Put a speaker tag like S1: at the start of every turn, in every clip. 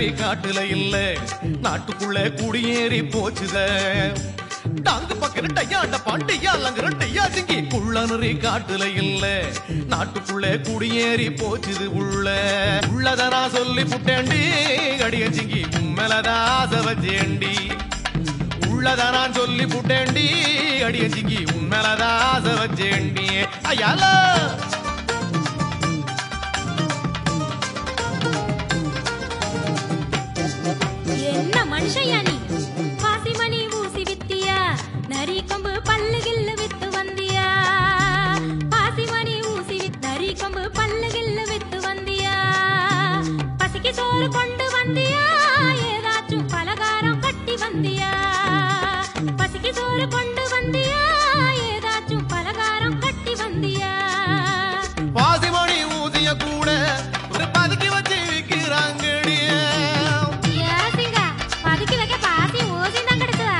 S1: நரி காட்டுல இல்ல நாட்டுக்குள்ள குடியேறி போச்சுத டாங்கு பக்கிற டையாண்ட பாண்டியா லங்குற டையா சிங்கி குள்ள நரி காட்டுல இல்ல நாட்டுக்குள்ள குடியேறி போச்சுது உள்ள உள்ளத நான் சொல்லி புட்டேண்டி அடிய சிங்கி உம்மலதா ஆசை வச்சேண்டி உள்ளத நான் சொல்லி புட்டேண்டி அடிய சிங்கி உம்மலதா ஆசை வச்சேண்டி ஐயாலா
S2: என்ன மனுஷயா நீ பாசிமணி ஊசி வித்தியா நரி கொம்பு பல்லு கில்லு வித்து வந்தியா பாசிமணி ஊசி வித் நரி கொம்பு பல்லு கில்லு வித்து வந்தியா பசிக்கு சோறு கொண்டு வந்தியா ஏதாச்சும் பலகாரம் கட்டி வந்தியா பசிக்கு சோறு கொண்டு வந்தியா ஏதாச்சும் பலகாரம் கட்டி வந்தியா
S1: பாசிமணி ஊதிய கூட ஒரு பதுக்கி வச்சு விக்கிறாங்கடியே
S2: ஏசிங்க பதுக்கி வைக்க பாசி ஊசி தான் கிடைச்சதா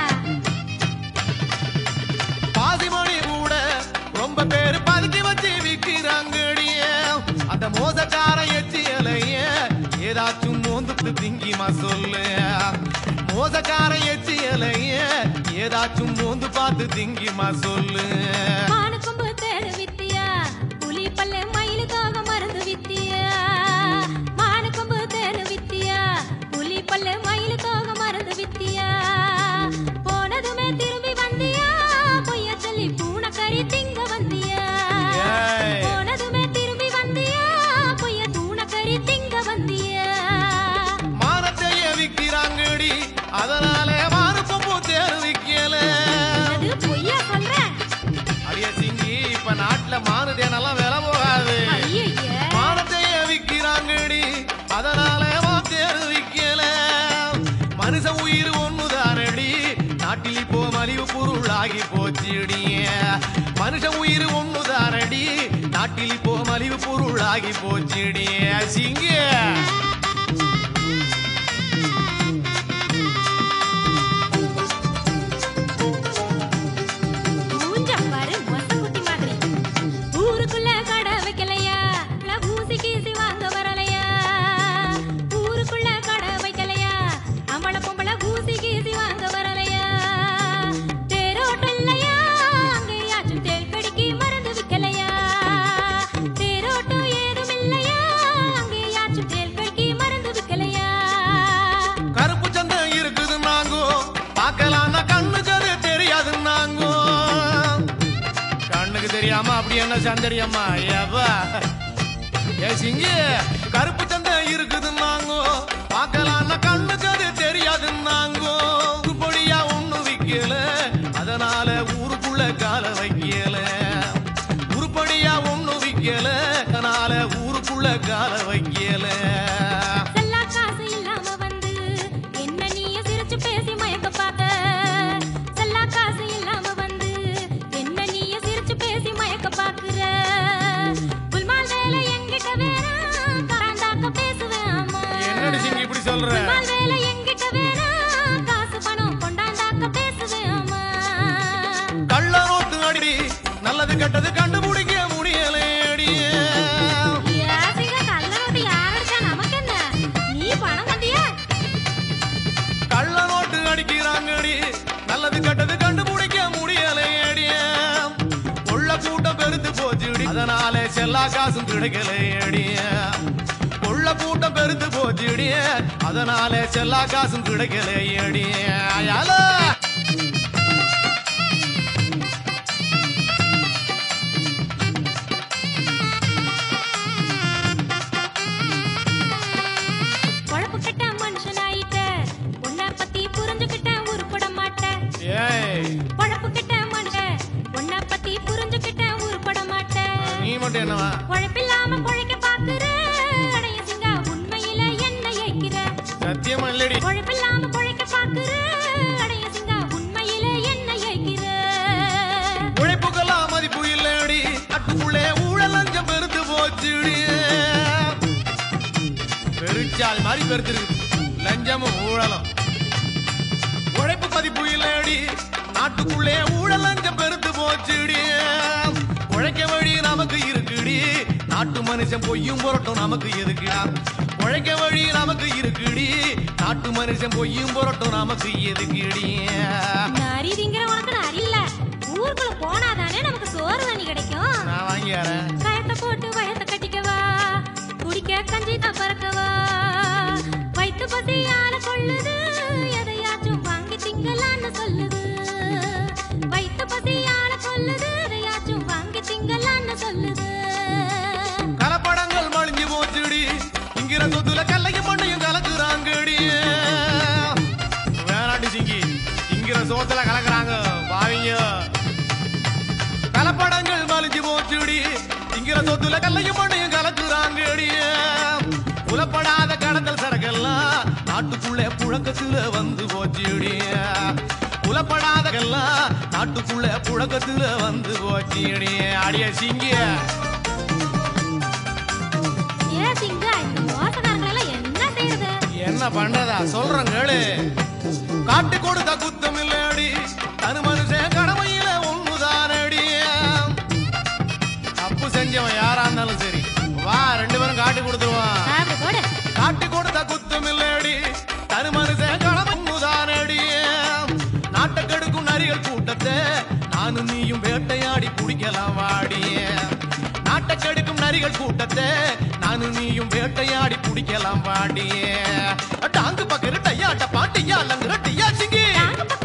S1: பாசிமணி கூட ரொம்ப பேரு பதுக்கி வச்சு விக்கிறாங்கடியே அந்த மோசக்கார எச்சியலைய ஏதாச்சும் மோந்துட்டு திங்கிமா சொல்லு மோசக்கார எச்சியலைய ஏதாச்சும் மோந்து பார்த்து திங்கிமா சொல்லு
S2: மானுக்கொம்பு தேடு வித்தியா புலி பல்லு மயிலு தோக மருந்து வித்தியா மானுக்கொம்பு தேடு வித்தியா புலி பல்லு மயிலு தோக மருந்து வித்தியா போனதுமே திரும்பி வந்தியா பொய்ய சொல்லி பூனைக்கறி திங்க வந்தியா
S1: ஏய்.
S2: போனதுமே திரும்பி வந்தியா பொய்ய பூனைக்கறி திங்க வந்தியா
S1: மானத்தைய விக்கிறாங்கடி அதனாலே மானுக்கும் தேர் விக்கல
S2: அது பொய்யா சொல்றேன்
S1: அடிய சிங்கி இப்ப நாட்டுல மானு தேனெல்லாம் விலை போகாது
S2: ஐயையே
S1: மானத்தைய விக்கிறாங்கடி அதனால தேர் விக்கல மனுஷ உயிர் ஒண்ணுதானடி நாட்டில் இப்போ மலிவு பொருளாகி போச்சுடி மனுஷ உயிர் ஒண்ணுதானடி நாட்டில் இப்போ மலிவு பொருளாகி போச்சுடி சிங்க
S2: மூஞ்ச பாரு மொசக்குட்டி மாதிரி ஊருக்குள்ள கடை வைக்கலையா இல்ல ஊசி கீசி வாங்க வரலையா ஊருக்குள்ள கடை வைக்கலையா அம்பள பொம்பள ஊசி கீசி வாங்க வரலையா தேரோட்டம் இல்லையா அங்கேயாச்சும் தேள் கடிக்கு மருந்து விக்கலையா தேரோட்டம் ஏதும் இல்லையா அங்கேயாச்சும் தேள் கடிக்கு மருந்து விக்கலையா
S1: கருப்பு சந்தை இருக்குது நாங்கோ பார்க்கலாம்னா கண்ணு சது தெரியாது நாங்கோ கண்ணுக்கு தெரியாம அப்படி என்ன சந்தடியம்மா ஏப்பா ஏ சிங்கி கருப்பு சந்தை இருக்குது நாங்கோ பார்க்கலாம்னா கண்ணு சது தெரியாது நாங்கோ பொடியா ஒண்ணு விக்கல அதனால ஊருக்குள்ள கால வைக்கல உருப்படியா ஒண்ணு விக்கல அதனால ஊருக்குள்ள கால வைக்கல
S2: செல்லா காசு இல்லாம வந்து என்ன நீய சிரிச்சு பேசி மயக்க பார்க்க செல்லா காசு இல்லாம வந்து என்ன நீய சிரிச்சு பேசி மயக்க பாக்குற புல்மால் வேலை எங்கிட்ட வேணாம் காண்டாக்க பேசுவேன் ஆமா
S1: என்னடி சிங்கி இப்படி சொல்ற
S2: புல்மால் வேலை எங்கிட்ட வேணாம் காசு பணம் கொண்டாண்டாக்க பேசுவேன் ஆமா
S1: கள்ள நோட்டு அடி நல்லது கெட்டது கண்டுபிடிக்க முடியலேடி
S2: யாசிக கள்ள நோட்டு யாரடிச்சா நமக்கு என்ன நீ பணம் கட்டியா
S1: கள்ள நோட்டு அடிக்கிறாங்கடி நல்லது கெட்டது கண்டுபிடிக்க முடியலேடி உள்ள கூட்டம் பெருத்து போச்சுடி அதனால செல்லா காசும் கிடைக்கலையடி உள்ள கூட்டம் பெருத்து போச்சுடி அதனால செல்லா காசும் கிடைக்கலையடி அயாலா
S2: பொழப்பு கெட்ட மனுஷனாயிட்ட உன்னை பத்தி புரிஞ்சுக்கிட்ட உருப்பட மாட்டேன்
S1: ஏய்
S2: பொழப்பு கெட்ட மனுஷன் உன்னை பத்தி புரிஞ்சுக்கிட்ட உருப்பட மாட்டேன்
S1: நீ மட்டும் என்னவா
S2: பொழப்பில்லாம பொழைக்க பாக்குற அடைய சிங்கா உண்மையில என்ன ஏய்க்கிற
S1: சத்தியமா இல்லடி
S2: பொழப்பில்லாம பொழைக்க பாக்குற அடைய சிங்கா உண்மையில என்ன ஏய்க்கிற
S1: உழைப்புக்கெல்லாம் மதிப்பு இல்லடி அட்டுக்குள்ளே ஊழல் லஞ்சம் பெருத்து போச்சுடி பெருச்சால் மாதிரி பெருத்திருக்கு லஞ்சமும் ஊழலும் உழைப்பு மதிப்பு இல்லடி நாட்டுக்குள்ளே ஊழல் லஞ்சம் பெருத்து போச்சுடி உழைக்க வழி நமக்கு இருக்குடி நாட்டு மனுஷன் பொய்யும் புரட்டும் நமக்கு எதுக்குடா உழைக்க வழி நமக்கு இருக்குடி நாட்டு மனுஷன் பொய்யும் புரட்டும் நமக்கு எதுக்குடி
S2: நரி திங்கிற உனக்கு நரி இல்ல ஊருக்குள்ள போனாதானே நமக்கு சோறு தண்ணி கிடைக்கும்
S1: நான் வாங்கி வரேன்
S2: கயத்தை போட்டு வயத்தை கட்டிக்கவா குடிக்க கஞ்சி தான் பறக்கவா வயிற்று பசியால கொள்ளுது எதையாச்சும் வாங்கி திங்கலான்னு சொல்லுது வயிற்று பசியால கொள்ளுது எதையாச்சும் வாங்கி திங்கலான்னு சொல்லுது
S1: கலப்படங்கள் மழிஞ்சு போச்சுடி இங்கிற சொத்துல கல்லையும் மண்ணையும் கலக்குறாங்கடி வேணாண்டி சிங்கி இங்கிற சோத்துல கலக்குறாங்க பாவிங்க கலப்படங்கள் மலிஞ்சு போச்சுடி இங்கிற சொத்துல கல்லையும் மண்ணையும் கலக்குறாங்கடி புலப்படாத கடத்தல் சரக்கெல்லாம் நாட்டுக்குள்ளே புழக்கத்துல வந்து போச்சுடி புலப்படாதெல்லாம் நாட்டுக்குள்ள புழக்கத்துல வந்து போச்சுடி அடிய சிங்கிய
S2: ஏ திங்க இந்த மோசக்காரங்களெல்லாம் என்ன செய்யறது
S1: என்ன பண்றதா சொல்றேன் கேளு காட்டு கொடுத்த குத்தம் இல்லடி தனு மனுஷன் கடமையில ஒண்ணுதானடி தப்பு செஞ்சவன் யாரா இருந்தாலும் சரி வா ரெண்டு பேரும் காட்டி கொடுத்துருவான்
S2: சாப்பிடு போடு
S1: காட்டு கொடுத்த குத்தம் இல்லடி தனு மனுஷன் கடமை ஒண்ணுதானடி நாட்டை கெடுக்கும் நரிகள் கூட்டத்தை நானும் நீயும் வேட்டையாடி குடிக்கலாம் வாடி நாட்டை கெடுக்கும் நரிகள் கூட்டத்தை நானும் நீயும் வேட்டையாடி குடிக்கலாம் வாடி டாங்கு பக்கரு டையாட்ட பாட்டியா லங்குற டையா சிங்கி
S2: தாங்க